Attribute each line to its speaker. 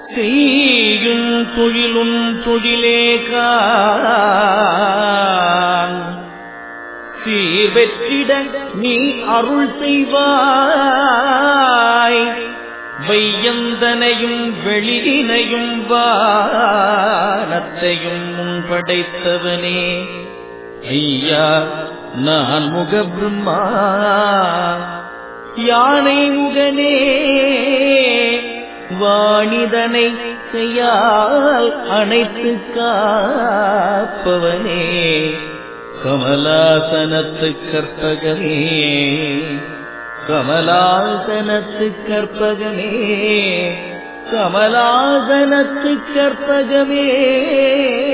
Speaker 1: செய்யும் தொழிலும் தொழிலே கான் சீர்வெற்றிட நீ அருள் செய்வாய் வையந்தனையும் வெளியினையும் வானத்தையும் முன் படைத்தவனே ஐயா நான் முக பிரம்மா யானை முகனே வாணிதனை கையால் அணைத்து காப்பவனே கமலாசனத்து கற்பகமே கமலாசனத்து கற்பகமே கமலாசனத்து கற்பகமே